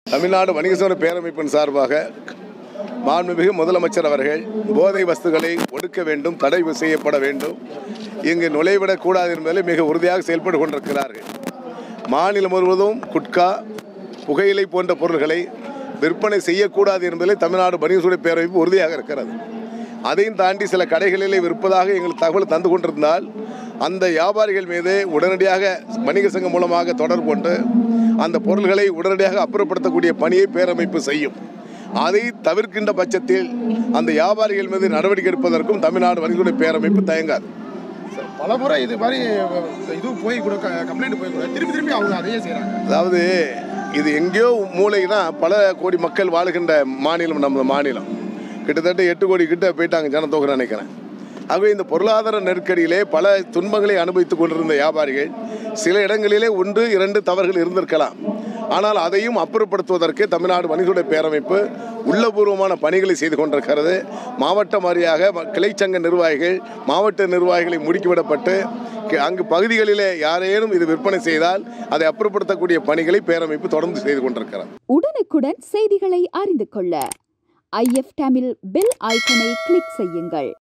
தமிழ்நாடு வணிக சங்க பேரமைப்பின் சார்பாக மாண்புமிகு முதலமைச்சர் அவர்கள் போதை வஸ்துகளை ஒடுக்க வேண்டும் தடை செய்யப்பட வேண்டும் இங்கு நுழைவிடக் கூடாது என்பதில் மிக உறுதியாக செயல்பட்டு கொண்டிருக்கிறார்கள் மாநிலம் முழுவதும் குட்கா புகையிலை போன்ற பொருள்களை விற்பனை செய்யக்கூடாது என்பதில் தமிழ்நாடு வணிக சங்க பேரமைப்பு உறுதியாக இருக்கிறது அதையும் தாண்டி சில கடைகளிலே விற்பதாக எங்களுக்கு தகவல் தந்து கொண்டிருந்தால் அந்த வியாபாரிகள் மீது உடனடியாக வணிக சங்கம் மூலமாக தொடர்பு கொண்டு அந்த பொருள்களை உடனடியாக அப்புறப்படுத்தக்கூடிய பணியை பேரமைப்பு செய்யும் அதை தவிர்க்கின்ற பட்சத்தில் அந்த வியாபாரிகள் மீது நடவடிக்கை எடுப்பதற்கும் தமிழ்நாடு வணிக பேரமைப்பு தயங்காது பலமுறை இது மாதிரி இது போய் கூட கம்ப்ளைண்ட் போய் கூட திருப்பி திருப்பி அவங்க அதையே செய்கிறாங்க அதாவது இது எங்கேயோ மூளைனா பல கோடி மக்கள் வாழுகின்ற மாநிலம் நம்ம மாநிலம் கிட்டத்தட்ட எட்டு கோடி கிட்ட போயிட்டாங்க ஜனத்தொகை நினைக்கிறேன் ஆகவே இந்த பொருளாதார நெருக்கடியிலே பல துன்பங்களை அனுபவித்துக் கொண்டிருந்த வியாபாரிகள் சில இடங்களிலே ஒன்று இரண்டு தவறுகள் இருந்திருக்கலாம் ஆனால் அதையும் அப்புறப்படுத்துவதற்கு தமிழ்நாடு வணிகத்துறை பேரமைப்பு உள்ளபூர்வமான பணிகளை செய்து கொண்டிருக்கிறது மாவட்ட வாரியாக ம- கிளைச்சங்க நிர்வாகிகள் மாவட்ட நிர்வாகிகளை முடுக்கிவிடப்பட்டு கி- அங்கு பகுதிகளிலே யாரேனும் இது விற்பனை செய்தால் அதை அப்புறப்படுத்தக்கூடிய பணிகளை பேரமைப்பு தொடர்ந்து செய்து கொண்டிருக்கிறது உடனுக்குடன் செய்திகளை அறிந்து கொள்ள ஐஎஃப் தமிழ் பெல் ஐக்கனை கிளிக் செய்யுங்கள்